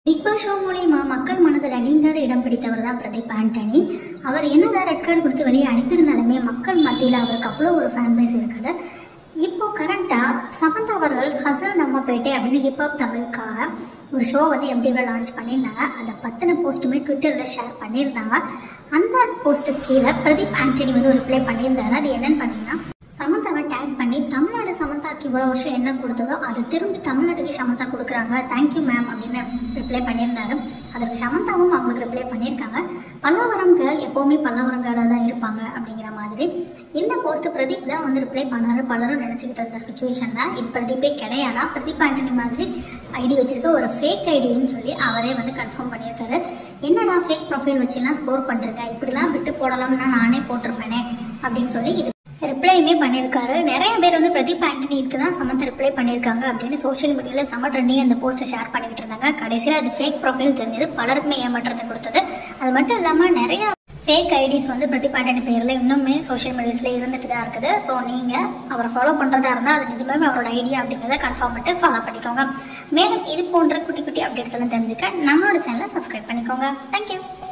big Boss show மூலியமா மக்கள் மனதில் நீங்காத இடம் பிடித்தவர் தான் பிரதீப் ஆண்டனி அவர் என்னதான் ரெட் கார்டு கொடுத்து வெளியே அனுப்பியிருந்தாலுமே மக்கள் மத்தியில் அவருக்கு அவ்வளோ ஒரு ஃபேன் பேஸ் இருக்குது இப்போ கரண்ட்டாக சமந்தா அவர்கள் ஹசல் நம்ம பேட்டை அப்படின்னு ஹிப்ஹாப் தமிழுக்காக ஒரு ஷோ வந்து எம்டிவியில் லான்ச் பண்ணியிருந்தாங்க அதை பற்றின போஸ்ட்டுமே ட்விட்டரில் ஷேர் பண்ணியிருந்தாங்க அந்த போஸ்ட்டுக்கு கீழே பிரதீப் ஆண்டனி வந்து ஒரு ரிப்ளை பண்ணியிருந்தாரு அது என்னன்னு பார்த்தீங்கன்னா சமந்தாவை டேக் பண்ணி தமிழ்நாடு சமந்தாக்கு இவ்வளோ வருஷம் என்ன கொடுத்ததோ அதை திரும்பி தமிழ்நாட்டுக்கு சமந்தா கொடுக்குறாங்க தேங்க்யூ மேம் அப்படின்னு ரிப்ளை பண்ணியிருந்தாரு அதற்கு சமந்தாவும் அவங்களுக்கு ரிப்ளை பண்ணியிருக்காங்க பல்லாவரம் கேர்ள் எப்போவுமே பல்லாவரம் கேர்ளாக தான் இருப்பாங்க அப்படிங்கிற மாதிரி இந்த போஸ்ட் பிரதீப் தான் வந்து ரிப்ளை பண்ணாரு பலரும் நினச்சிக்கிட்டு இருந்த சுச்சுவேஷன் தான் இது பிரதீப்பே கிடையாதா பிரதீப் ஆண்டனி மாதிரி ஐடி வச்சிருக்க ஒரு ஃபேக் ஐடின்னு சொல்லி அவரே வந்து கன்ஃபார்ம் பண்ணியிருக்காரு என்னடா ஃபேக் ப்ரொஃபைல் வச்சுலாம் ஸ்கோர் பண்ணுறேங்க இப்படிலாம் விட்டு போடலாம்னா நானே போட்டிருப்பேனே அப்படின்னு சொல்லி இது ரிப்ளையுமே பண்ணியிருக்காரு நிறைய பேர் வந்து பிரதீப் ஆண்டனிக்கு தான் சமந்த ரிப்ளை பண்ணியிருக்காங்க அப்படின்னு சோஷியல் மீடியாவில் செம ட்ரெண்டிங் அந்த போஸ்ட்டை ஷேர் பண்ணிக்கிட்டு இருந்தாங்க கடைசியில் அது ஃபேக் ப்ரொஃபைல் தெரிஞ்சது பலருக்குமே ஏமாற்றத்தை கொடுத்தது அது மட்டும் இல்லாமல் நிறைய ஃபேக் ஐடிஸ் வந்து பிரதீப் ஆண்டனி பேரில் இன்னுமே சோஷியல் மீடியாஸில் இருந்துட்டு தான் இருக்குது ஸோ நீங்கள் அவரை ஃபாலோ பண்ணுறதா இருந்தால் அது நிஜமாவே அவரோட ஐடியா அப்படிங்கிறத கன்ஃபார்ம் பண்ணிட்டு ஃபாலோ பண்ணிக்கோங்க மேலும் இது போன்ற குட்டி குட்டி அப்டேட்ஸ் எல்லாம் தெரிஞ்சுக்க நம்மளோட சேனலை சப்ஸ்கிரைப் பண்ணிக்கோங்க தேங்க்யூ